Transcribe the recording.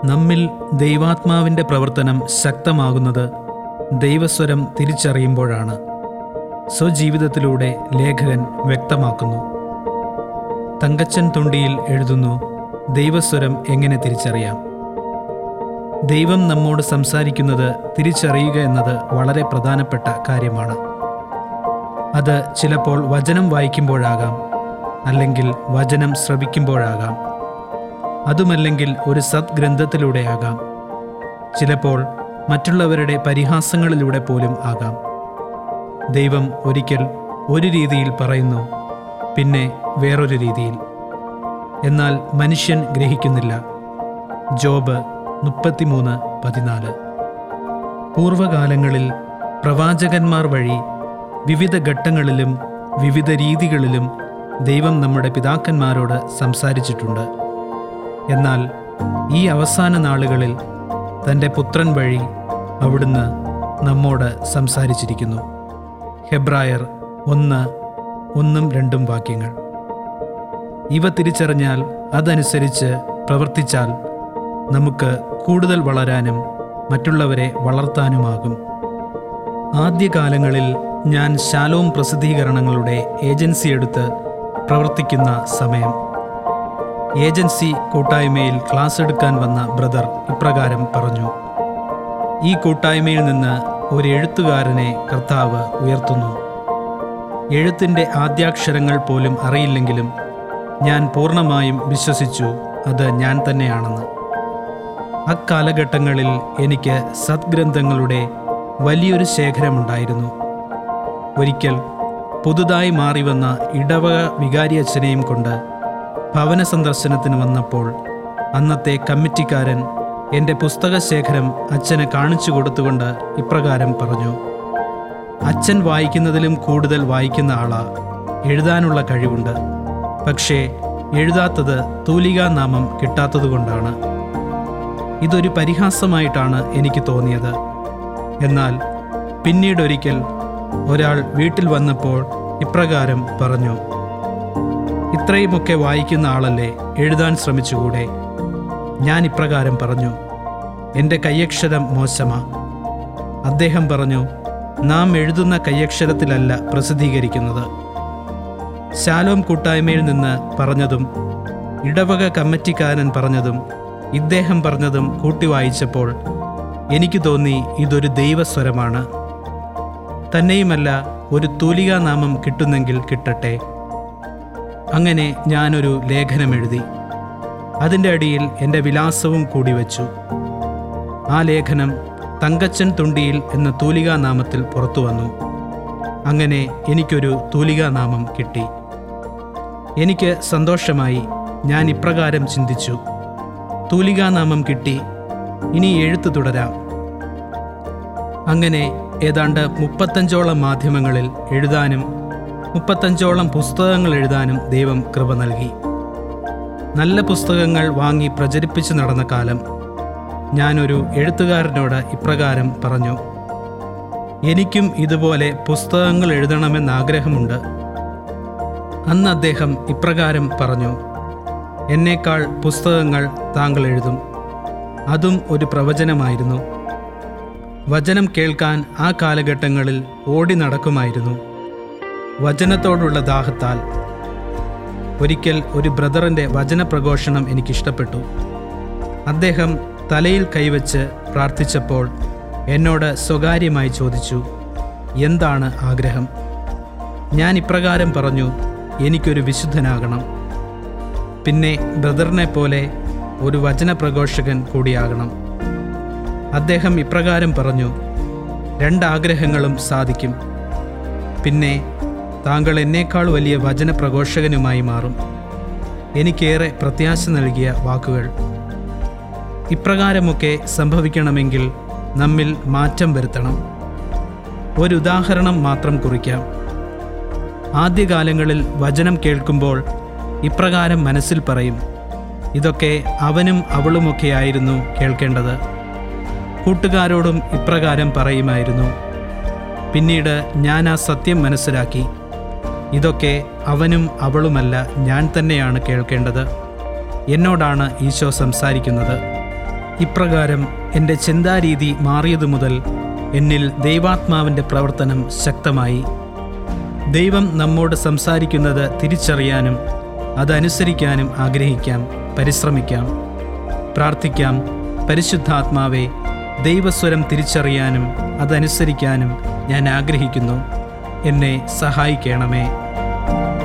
നമ്മിൽ ദൈവാത്മാവിൻ്റെ പ്രവർത്തനം ശക്തമാകുന്നത് ദൈവസ്വരം തിരിച്ചറിയുമ്പോഴാണ് സ്വജീവിതത്തിലൂടെ ലേഖകൻ വ്യക്തമാക്കുന്നു തങ്കച്ചൻ തുണ്ടിയിൽ എഴുതുന്നു ദൈവസ്വരം എങ്ങനെ തിരിച്ചറിയാം ദൈവം നമ്മോട് സംസാരിക്കുന്നത് തിരിച്ചറിയുക എന്നത് വളരെ പ്രധാനപ്പെട്ട കാര്യമാണ് അത് ചിലപ്പോൾ വചനം വായിക്കുമ്പോഴാകാം അല്ലെങ്കിൽ വചനം ശ്രവിക്കുമ്പോഴാകാം അതുമല്ലെങ്കിൽ ഒരു സദ്ഗ്രന്ഥത്തിലൂടെയാകാം ചിലപ്പോൾ മറ്റുള്ളവരുടെ പരിഹാസങ്ങളിലൂടെ പോലും ആകാം ദൈവം ഒരിക്കൽ ഒരു രീതിയിൽ പറയുന്നു പിന്നെ വേറൊരു രീതിയിൽ എന്നാൽ മനുഷ്യൻ ഗ്രഹിക്കുന്നില്ല ജോബ് മുപ്പത്തിമൂന്ന് പതിനാല് പൂർവകാലങ്ങളിൽ പ്രവാചകന്മാർ വഴി വിവിധ ഘട്ടങ്ങളിലും വിവിധ രീതികളിലും ദൈവം നമ്മുടെ പിതാക്കന്മാരോട് സംസാരിച്ചിട്ടുണ്ട് എന്നാൽ ഈ അവസാന നാളുകളിൽ തൻ്റെ പുത്രൻ വഴി അവിടുന്ന് നമ്മോട് സംസാരിച്ചിരിക്കുന്നു ഹെബ്രായർ ഒന്ന് ഒന്നും രണ്ടും വാക്യങ്ങൾ ഇവ തിരിച്ചറിഞ്ഞാൽ അതനുസരിച്ച് പ്രവർത്തിച്ചാൽ നമുക്ക് കൂടുതൽ വളരാനും മറ്റുള്ളവരെ വളർത്താനുമാകും ആദ്യകാലങ്ങളിൽ ഞാൻ ശാലോം പ്രസിദ്ധീകരണങ്ങളുടെ ഏജൻസി എടുത്ത് പ്രവർത്തിക്കുന്ന സമയം ഏജൻസി കൂട്ടായ്മയിൽ ക്ലാസ് എടുക്കാൻ വന്ന ബ്രദർ ഇപ്രകാരം പറഞ്ഞു ഈ കൂട്ടായ്മയിൽ നിന്ന് ഒരു എഴുത്തുകാരനെ കർത്താവ് ഉയർത്തുന്നു എഴുത്തിൻ്റെ ആദ്യാക്ഷരങ്ങൾ പോലും അറിയില്ലെങ്കിലും ഞാൻ പൂർണ്ണമായും വിശ്വസിച്ചു അത് ഞാൻ തന്നെയാണെന്ന് അക്കാലഘട്ടങ്ങളിൽ എനിക്ക് സദ്ഗ്രന്ഥങ്ങളുടെ വലിയൊരു ശേഖരമുണ്ടായിരുന്നു ഒരിക്കൽ പുതുതായി മാറി വന്ന ഇടവക വികാരി അച്ഛനെയും കൊണ്ട് ഭവന സന്ദർശനത്തിന് വന്നപ്പോൾ അന്നത്തെ കമ്മിറ്റിക്കാരൻ എൻ്റെ പുസ്തകശേഖരം അച്ഛന് കാണിച്ചു കൊടുത്തുകൊണ്ട് ഇപ്രകാരം പറഞ്ഞു അച്ഛൻ വായിക്കുന്നതിലും കൂടുതൽ വായിക്കുന്ന ആളാ എഴുതാനുള്ള കഴിവുണ്ട് പക്ഷേ എഴുതാത്തത് തൂലികാനാമം കിട്ടാത്തതുകൊണ്ടാണ് ഇതൊരു പരിഹാസമായിട്ടാണ് എനിക്ക് തോന്നിയത് എന്നാൽ പിന്നീടൊരിക്കൽ ഒരാൾ വീട്ടിൽ വന്നപ്പോൾ ഇപ്രകാരം പറഞ്ഞു ഇത്രയുമൊക്കെ വായിക്കുന്ന ആളല്ലേ എഴുതാൻ ശ്രമിച്ചുകൂടെ ഞാൻ ഇപ്രകാരം പറഞ്ഞു എൻ്റെ കയ്യക്ഷരം മോശമാ അദ്ദേഹം പറഞ്ഞു നാം എഴുതുന്ന കയ്യക്ഷരത്തിലല്ല പ്രസിദ്ധീകരിക്കുന്നത് ശാലോം കൂട്ടായ്മയിൽ നിന്ന് പറഞ്ഞതും ഇടവക കമ്മിറ്റിക്കാരൻ പറഞ്ഞതും ഇദ്ദേഹം പറഞ്ഞതും കൂട്ടി വായിച്ചപ്പോൾ എനിക്ക് തോന്നി ഇതൊരു ദൈവസ്വരമാണ് തന്നെയുമല്ല ഒരു തൂലികാനാമം കിട്ടുന്നെങ്കിൽ കിട്ടട്ടെ അങ്ങനെ ഞാനൊരു ലേഖനം എഴുതി അതിൻ്റെ അടിയിൽ എൻ്റെ വിലാസവും കൂടി വച്ചു ആ ലേഖനം തങ്കച്ചൻ തുണ്ടിയിൽ എന്ന തൂലികാനാമത്തിൽ പുറത്തു വന്നു അങ്ങനെ എനിക്കൊരു തൂലികാനാമം കിട്ടി എനിക്ക് സന്തോഷമായി ഞാൻ ഇപ്രകാരം ചിന്തിച്ചു തൂലികാനാമം കിട്ടി ഇനി എഴുത്ത് തുടരാം അങ്ങനെ ഏതാണ്ട് മുപ്പത്തഞ്ചോളം മാധ്യമങ്ങളിൽ എഴുതാനും മുപ്പത്തഞ്ചോളം പുസ്തകങ്ങൾ എഴുതാനും ദൈവം കൃപ നൽകി നല്ല പുസ്തകങ്ങൾ വാങ്ങി പ്രചരിപ്പിച്ചു നടന്ന കാലം ഞാനൊരു എഴുത്തുകാരനോട് ഇപ്രകാരം പറഞ്ഞു എനിക്കും ഇതുപോലെ പുസ്തകങ്ങൾ എഴുതണമെന്ന് ആഗ്രഹമുണ്ട് അന്ന് അദ്ദേഹം ഇപ്രകാരം പറഞ്ഞു എന്നേക്കാൾ പുസ്തകങ്ങൾ താങ്കൾ എഴുതും അതും ഒരു പ്രവചനമായിരുന്നു വചനം കേൾക്കാൻ ആ കാലഘട്ടങ്ങളിൽ ഓടി നടക്കുമായിരുന്നു വചനത്തോടുള്ള ദാഹത്താൽ ഒരിക്കൽ ഒരു ബ്രദറിൻ്റെ വചനപ്രഘോഷണം എനിക്കിഷ്ടപ്പെട്ടു അദ്ദേഹം തലയിൽ കൈവച്ച് പ്രാർത്ഥിച്ചപ്പോൾ എന്നോട് സ്വകാര്യമായി ചോദിച്ചു എന്താണ് ആഗ്രഹം ഞാൻ ഇപ്രകാരം പറഞ്ഞു എനിക്കൊരു വിശുദ്ധനാകണം പിന്നെ ബ്രദറിനെ പോലെ ഒരു വചനപ്രഘോഷകൻ കൂടിയാകണം അദ്ദേഹം ഇപ്രകാരം പറഞ്ഞു രണ്ടാഗ്രഹങ്ങളും സാധിക്കും പിന്നെ താങ്കൾ എന്നേക്കാൾ വലിയ വചനപ്രഘോഷകനുമായി മാറും എനിക്കേറെ പ്രത്യാശ നൽകിയ വാക്കുകൾ ഇപ്രകാരമൊക്കെ സംഭവിക്കണമെങ്കിൽ നമ്മിൽ മാറ്റം വരുത്തണം ഒരു ഉദാഹരണം മാത്രം കുറിക്കാം ആദ്യകാലങ്ങളിൽ വചനം കേൾക്കുമ്പോൾ ഇപ്രകാരം മനസ്സിൽ പറയും ഇതൊക്കെ അവനും അവളുമൊക്കെയായിരുന്നു കേൾക്കേണ്ടത് കൂട്ടുകാരോടും ഇപ്രകാരം പറയുമായിരുന്നു പിന്നീട് ഞാൻ ആ സത്യം മനസ്സിലാക്കി ഇതൊക്കെ അവനും അവളുമല്ല ഞാൻ തന്നെയാണ് കേൾക്കേണ്ടത് എന്നോടാണ് ഈശോ സംസാരിക്കുന്നത് ഇപ്രകാരം എൻ്റെ ചിന്താരീതി മാറിയതു മുതൽ എന്നിൽ ദൈവാത്മാവിൻ്റെ പ്രവർത്തനം ശക്തമായി ദൈവം നമ്മോട് സംസാരിക്കുന്നത് തിരിച്ചറിയാനും അതനുസരിക്കാനും ആഗ്രഹിക്കാം പരിശ്രമിക്കാം പ്രാർത്ഥിക്കാം പരിശുദ്ധാത്മാവെ ദൈവസ്വരം തിരിച്ചറിയാനും അതനുസരിക്കാനും ഞാൻ ആഗ്രഹിക്കുന്നു എന്നെ സഹായിക്കണമേ